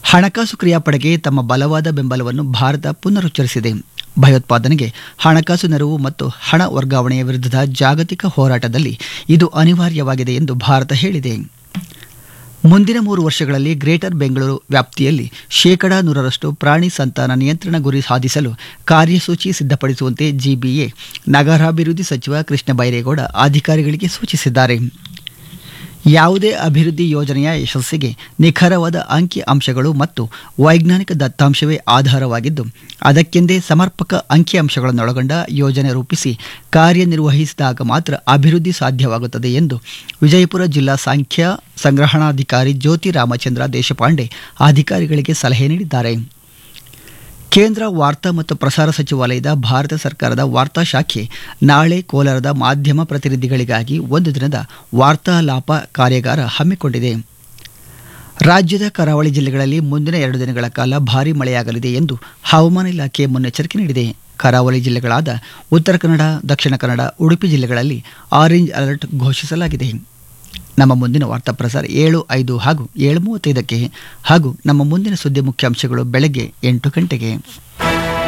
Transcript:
ಹಣಕಾಸು ಕ್ರಿಯಾಪಡೆಗೆ ತಮ್ಮ ಬಲವಾದ ಬೆಂಬಲವನ್ನು ಭಾರತ ಪುನರುಚ್ಚರಿಸಿದೆ ಭಯೋತ್ಪಾದನೆಗೆ ಹಣಕಾಸು ನೆರವು ಮತ್ತು ಹಣ ವರ್ಗಾವಣೆಯ ವಿರುದ್ಧದ ಜಾಗತಿಕ ಹೋರಾಟದಲ್ಲಿ ಇದು ಅನಿವಾರ್ಯವಾಗಿದೆ ಎಂದು ಭಾರತ ಹೇಳಿದೆ ಮುಂದಿನ ಮೂರು ವರ್ಷಗಳಲ್ಲಿ ಗ್ರೇಟರ್ ಬೆಂಗಳೂರು ವ್ಯಾಪ್ತಿಯಲ್ಲಿ ಶೇಕಡಾ ನೂರರಷ್ಟು ಪ್ರಾಣಿ ಸಂತಾನ ನಿಯಂತ್ರಣ ಗುರಿ ಸಾಧಿಸಲು ಕಾರ್ಯಸೂಚಿ ಸಿದ್ಧಪಡಿಸುವಂತೆ ಜಿಬಿಎ ನಗರಾಭಿವೃದ್ಧಿ ಸಚಿವ ಕೃಷ್ಣ ಬೈರೇಗೌಡ ಅಧಿಕಾರಿಗಳಿಗೆ ಸೂಚಿಸಿದ್ದಾರೆ ಯಾವುದೇ ಅಭಿವೃದ್ಧಿ ಯೋಜನೆಯ ಯಶಸ್ಸಿಗೆ ನಿಖರವಾದ ಅಂಕಿ ಅಂಶಗಳು ಮತ್ತು ವೈಜ್ಞಾನಿಕ ದತ್ತಾಂಶವೇ ಆಧಾರವಾಗಿದ್ದು ಅದಕ್ಕೆಂದೇ ಸಮರ್ಪಕ ಅಂಕಿಅಂಶಗಳನ್ನೊಳಗೊಂಡ ಯೋಜನೆ ರೂಪಿಸಿ ಕಾರ್ಯನಿರ್ವಹಿಸಿದಾಗ ಮಾತ್ರ ಅಭಿವೃದ್ಧಿ ಸಾಧ್ಯವಾಗುತ್ತದೆ ಎಂದು ವಿಜಯಪುರ ಜಿಲ್ಲಾ ಸಾಂಖ್ಯ ಸಂಗ್ರಹಣಾಧಿಕಾರಿ ಜ್ಯೋತಿ ರಾಮಚಂದ್ರ ದೇಶಪಾಂಡೆ ಅಧಿಕಾರಿಗಳಿಗೆ ಸಲಹೆ ನೀಡಿದ್ದಾರೆ ಕೇಂದ್ರ ವಾರ್ತಾ ಮತ್ತು ಪ್ರಸಾರ ಸಚಿವಾಲಯದ ಭಾರತ ಸರ್ಕಾರದ ವಾರ್ತಾ ಶಾಖೆ ನಾಳೆ ಕೋಲಾರದ ಮಾಧ್ಯಮ ಪ್ರತಿನಿಧಿಗಳಿಗಾಗಿ ಒಂದು ದಿನದ ವಾರ್ತಾಲಾಪ ಕಾರ್ಯಾಗಾರ ಹಮ್ಮಿಕೊಂಡಿದೆ ರಾಜ್ಯದ ಕರಾವಳಿ ಜಿಲ್ಲೆಗಳಲ್ಲಿ ಮುಂದಿನ ಎರಡು ದಿನಗಳ ಕಾಲ ಭಾರೀ ಮಳೆಯಾಗಲಿದೆ ಎಂದು ಹವಾಮಾನ ಇಲಾಖೆ ಮುನ್ನೆಚ್ಚರಿಕೆ ನೀಡಿದೆ ಕರಾವಳಿ ಜಿಲ್ಲೆಗಳಾದ ಉತ್ತರ ಕನ್ನಡ ದಕ್ಷಿಣ ಕನ್ನಡ ಉಡುಪಿ ಜಿಲ್ಲೆಗಳಲ್ಲಿ ಆರೆಂಜ್ ಅಲರ್ಟ್ ಘೋಷಿಸಲಾಗಿದೆ ನಮ್ಮ ಮುಂದಿನ ವಾರ್ತಾ ಪ್ರಸಾರ ಏಳು ಐದು ಹಾಗೂ ಏಳು ಮೂವತ್ತೈದಕ್ಕೆ ಹಾಗೂ ನಮ್ಮ ಮುಂದಿನ ಸುದ್ದಿ ಮುಖ್ಯಾಂಶಗಳು ಬೆಳಗ್ಗೆ ಎಂಟು ಗಂಟೆಗೆ